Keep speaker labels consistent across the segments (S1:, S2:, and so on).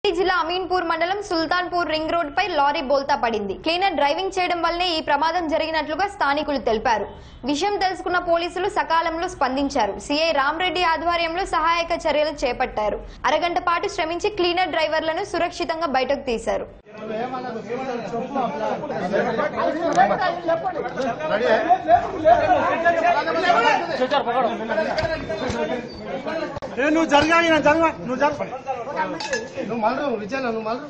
S1: జిల్లా అమీన్పూర్ మండలం Sultanpur ring road పై లారీ బోల్తా పడింది క్లీనర్ డ్రైవింగ్ చేయడం వల్లే ఈ ప్రమాదం జరిగినట్లుగా స్థానికులు తెలిపారు విషయం తెలుసుకున్న పోలీసులు సకాలంలో స్పందించారు సీఐ రామరెడ్డి ఆధ్వర్యంలో సహాయక చర్యలు చేపట్టారు అరగంట పాటు శ్రమించి క్లీనర్ డ్రైవర్లను సురక్షితంగా బయటకు తీశారు
S2: ఏ నువ్వు జరగా ఈయన జరగా నువ్వు జరగ
S3: నువ్వు మలరు విజయన నువ్వు మలరు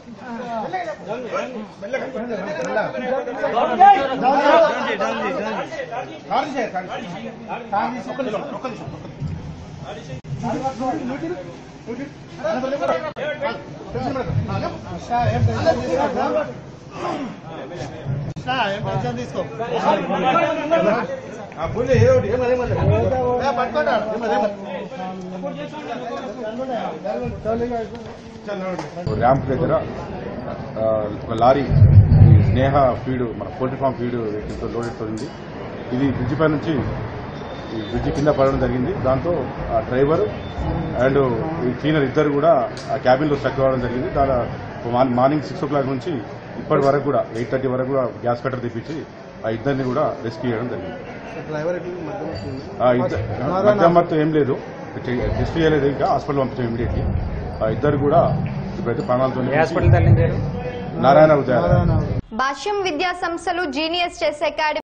S3: కాదు చేయ కాదు ఒక్క నిమిషం ఒక్క నిమిషం తీసుకో
S4: ర్యాంప్ దగ్గర ఆ, ఒక లారీ ఈ స్నేహ ఫీడ్ మన పోల్ట్రీ ఫామ్ ఫీడ్ వెహికల్తో లోడెడ్ ఉంది ఇది బ్రిడ్జి పై నుంచి ఈ బ్రిడ్జి కింద పడడం జరిగింది దాంతో ఆ డ్రైవర్ అండ్ ఈ క్లీనర్ ఇద్దరు కూడా ఆ క్యాబిన్లో స్టక్ అవ్వడం జరిగింది దాని మార్- మార్నింగ్ సిక్స్ ఓ క్లాక్ నుంచి ఇప్పటి వరకు కూడా ఎయిట్ థర్టీ వరకు కూడా గ్యాస్ కట్టర్ తెప్పించి ఆ ఇద్దరిని కూడా రెస్క్యూ చేయడం జరిగింది
S3: డ్రైవర్ ఎట్లా మధ్య వస్తుంది
S4: ఆ ఇద్ద- మధ్యమత్తు ఏం లేదు టెస్ట్ చేయలేదు ఇంకా హాస్పిటల్ పంపించాం ఇమీడియట్లీ ఆ ఇద్దరు కూడా ఇప్పుడైతే ప్రాణాలతో
S5: హాస్పిటల్ తరలించారు
S4: నారాయణ ఉదయ
S1: భాష్యం విద్యా సంస్థలు జీనియస్ చెస్ అకాడమీ